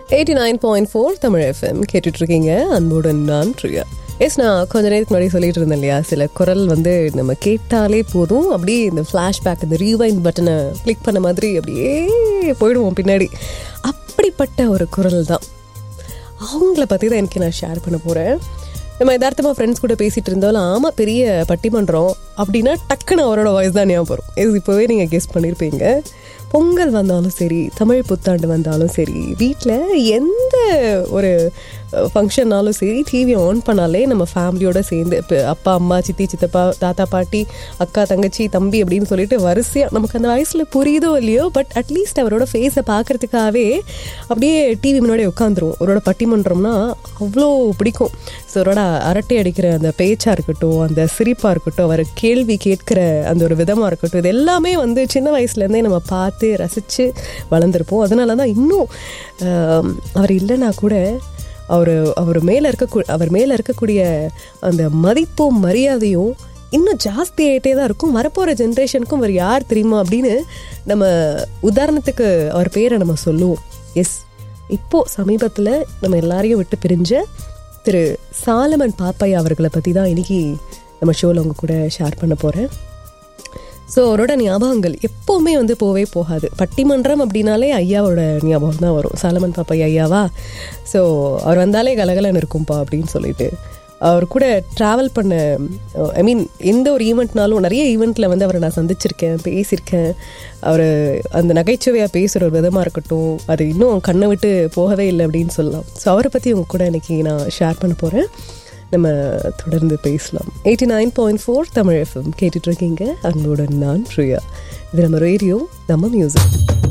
eighty nine point four Tamil FM கேட்டுட்டு இருக்கீங்க அன்புடன் நான் பிரியா எஸ் நான் கொஞ்ச நேரத்துக்கு முன்னாடி சொல்லிட்டு இருந்தேன் இல்லையா சில குரல் வந்து நம்ம கேட்டாலே போதும் அப்படியே இந்த ஃப்ளாஷ்பேக் இந்த ரீவைண்ட் பட்டனை கிளிக் பண்ண மாதிரி அப்படியே போயிடுவோம் பின்னாடி அப்படிப்பட்ட ஒரு குரல் தான் அவங்கள பற்றி தான் எனக்கு நான் ஷேர் பண்ண போகிறேன் நம்ம யதார்த்தமாக ஃப்ரெண்ட்ஸ் கூட பேசிகிட்டு இருந்தாலும் ஆமாம் பெரிய பட்டிமன்றம் அப்படின்னா டக்குன்னு அவரோட வாய்ஸ் தான் ஞாபகம் வரும் இது இப்போவே நீங்கள் கெஸ் பண்ணியிருப்பீங்க பொங்கல் வந்தாலும் சரி தமிழ் புத்தாண்டு வந்தாலும் சரி வீட்டில் எந்த ஒரு ஃபங்க்ஷன்னாலும் சரி டிவி ஆன் பண்ணாலே நம்ம ஃபேமிலியோட சேர்ந்து இப்போ அப்பா அம்மா சித்தி சித்தப்பா தாத்தா பாட்டி அக்கா தங்கச்சி தம்பி அப்படின்னு சொல்லிட்டு வரிசையாக நமக்கு அந்த வயசில் புரியுதோ இல்லையோ பட் அட்லீஸ்ட் அவரோட ஃபேஸை பார்க்கறதுக்காகவே அப்படியே டிவி முன்னாடி உட்காந்துருவோம் அவரோட பட்டிமன்றம்னா அவ்வளோ பிடிக்கும் ஸோ அவரோட அரட்டை அடிக்கிற அந்த பேச்சாக இருக்கட்டும் அந்த சிரிப்பாக இருக்கட்டும் அவர் கேள்வி கேட்கிற அந்த ஒரு விதமாக இருக்கட்டும் இது எல்லாமே வந்து சின்ன வயசுலேருந்தே நம்ம பார்த்து ரசித்து வளர்ந்துருப்போம் அதனால தான் இன்னும் ஆம், அவர் இல்லைன்னா கூட அவர் அவர் மேலே இருக்க அவர் மேலே இருக்கக்கூடிய அந்த மதிப்பும் மரியாதையும் இன்னும் ஜாஸ்தி ஆகிட்டே தான் இருக்கும் வரப்போகிற ஜென்ரேஷனுக்கும் அவர் யார் தெரியுமா அப்படின்னு நம்ம உதாரணத்துக்கு அவர் பேரை நம்ம சொல்லுவோம் எஸ் இப்போது சமீபத்தில் நம்ம எல்லாரையும் விட்டு பிரிஞ்ச திரு சாலமன் பாப்பையா அவர்களை பற்றி தான் இன்னைக்கு நம்ம ஷோவில் உங்க கூட ஷேர் பண்ண போகிறேன் ஸோ அவரோட ஞாபகங்கள் எப்போவுமே வந்து போவே போகாது பட்டிமன்றம் அப்படின்னாலே ஐயாவோட ஞாபகம் தான் வரும் சாலமன் பாப்பா ஐயாவா ஸோ அவர் வந்தாலே கலகலன்னு இருக்கும்பா அப்படின்னு சொல்லிட்டு அவர் கூட ட்ராவல் பண்ண ஐ மீன் எந்த ஒரு ஈவெண்ட்னாலும் நிறைய ஈவெண்ட்டில் வந்து அவரை நான் சந்திச்சிருக்கேன் பேசியிருக்கேன் அவர் அந்த நகைச்சுவையாக பேசுகிற ஒரு விதமாக இருக்கட்டும் அது இன்னும் கண்ணை விட்டு போகவே இல்லை அப்படின்னு சொல்லலாம் ஸோ அவரை பற்றி உங்க கூட இன்னைக்கு நான் ஷேர் பண்ண போகிறேன் நம்ம தொடர்ந்து பேசலாம் eighty nine point four Tamil FM கேட்டுட்டு இருக்கீங்க அன்புடன் நான் பிரியா இது நம்ம ரேடியோ நம்ம மியூசிக்